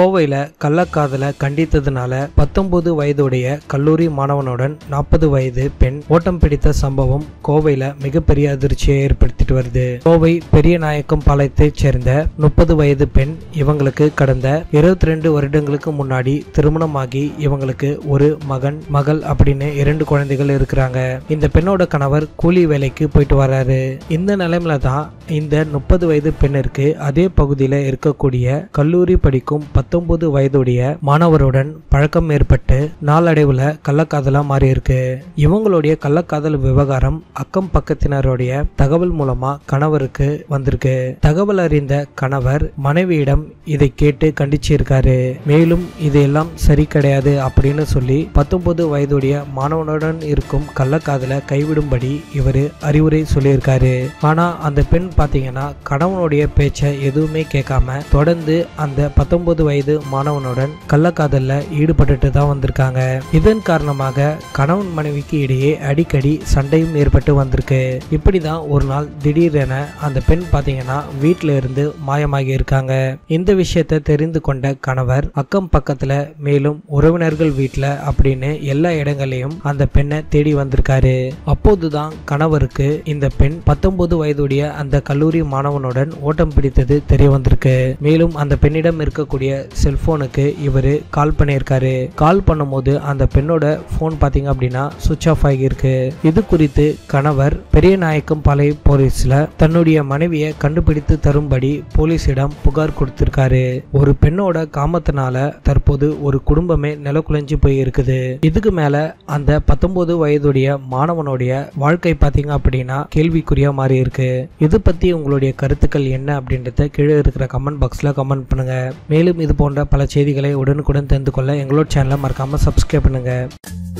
கோவையில கள்ளக்காதலை கண்டித்ததுனால பத்தொன்பது வயதுடைய கல்லூரி மாணவனுடன் நாற்பது வயது பெண் ஓட்டம் பிடித்த சம்பவம் கோவையில மிகப்பெரிய அதிர்ச்சியை ஏற்படுத்திட்டு வருது கோவை பெரிய நாயக்கம் பாளையத்தைச் சேர்ந்த முப்பது வயது பெண் இவங்களுக்கு கடந்த இருபத்தி ரெண்டு வருடங்களுக்கு முன்னாடி திருமணமாகி இவங்களுக்கு ஒரு மகன் மகள் அப்படின்னு இரண்டு குழந்தைகள் இருக்கிறாங்க இந்த பெண்ணோட கணவர் கூலி வேலைக்கு போயிட்டு வர்றாரு இந்த நிலைமையில தான் இந்த முப்பது வயது பெண்ணிற்கு அதே பகுதியில் இருக்கக்கூடிய கல்லூரி படிக்கும் பத்தொன்பது வயதுடைய மாணவருடன் பழக்கம் ஏற்பட்டு நாளடைவில் கள்ளக்காதலா மாறி இருக்கு இவங்களுடைய கள்ளக்காதல் விவகாரம் அக்கம் பக்கத்தினருடைய தகவல் மூலமா கணவருக்கு வந்திருக்கு தகவல் அறிந்த கணவர் மனைவியிடம் இதை கேட்டு கண்டிச்சிருக்காரு மேலும் இதெல்லாம் சரி கிடையாது அப்படின்னு சொல்லி பத்தொன்பது வயதுடைய மாணவனுடன் இருக்கும் கள்ளக்காதலை கைவிடும்படி இவர் அறிவுரை சொல்லியிருக்காரு ஆனா அந்த பெண் பாத்தீங்கன்னா கணவனுடைய பேச்சை எதுவுமே கேட்காம தொடர்ந்து அந்த பத்தொன்பது வயது மாணவனுடன் கள்ளக்காதல்ல ஈடுபட்டுட்டு தான் வந்திருக்காங்க இதன் காரணமாக கணவன் மனைவிக்கு இடையே அடிக்கடி சண்டையும் ஏற்பட்டு வந்திருக்கு இப்படிதான் ஒரு நாள் திடீரென அந்த பெண் பாத்தீங்கன்னா வீட்டில இருந்து மாயமாகி இருக்காங்க இந்த விஷயத்தை தெரிந்து கொண்ட கணவர் அக்கம் பக்கத்துல மேலும் உறவினர்கள் வீட்டில் அப்படின்னு எல்லா இடங்களையும் அந்த பெண்ணை தேடி வந்திருக்காரு அப்போதுதான் கணவருக்கு இந்த பெண் பத்தொன்பது வயதுடைய அந்த கல்லூரி மாணவனுடன் ஓட்டம் பிடித்தது தெரிய வந்திருக்கு மேலும் அந்த பெண்ணிடம் இருக்கக்கூடிய செல்போனுக்கு இவர் கால் பண்ணியிருக்காரு கால் பண்ணும்போது அந்த பெண்ணோட ஃபோன் பார்த்தீங்க அப்படின்னா சுவிட்ச் ஆஃப் ஆகியிருக்கு இது குறித்து கணவர் பெரிய நாயக்கம் பாளைய போலீஸ்ல தன்னுடைய மனைவியை கண்டுபிடித்து தரும்படி போலீசிடம் புகார் கொடுத்திருக்காரு ஒரு பெண்ணோட காமத்தினால தற்போது ஒரு குடும்பமே நிலக்குலைஞ்சு போய் இருக்குது இதுக்கு மேல அந்த பத்தொன்பது வயதுடைய மாணவனுடைய வாழ்க்கை பார்த்தீங்க அப்படின்னா கேள்விக்குறியா மாறி இருக்கு இது பத்தி உங்களுடைய கருத்துக்கள் என்ன அப்படின்றத கீழே இருக்கிற கமெண்ட் பாக்ஸ்ல கமெண்ட் பண்ணுங்க மேலும் இது போன்ற பல செய்திகளை உடனுக்குடன் தெரிந்து கொள்ள எங்களோட சேனலை மறக்காம சப்ஸ்கிரைப் பண்ணுங்க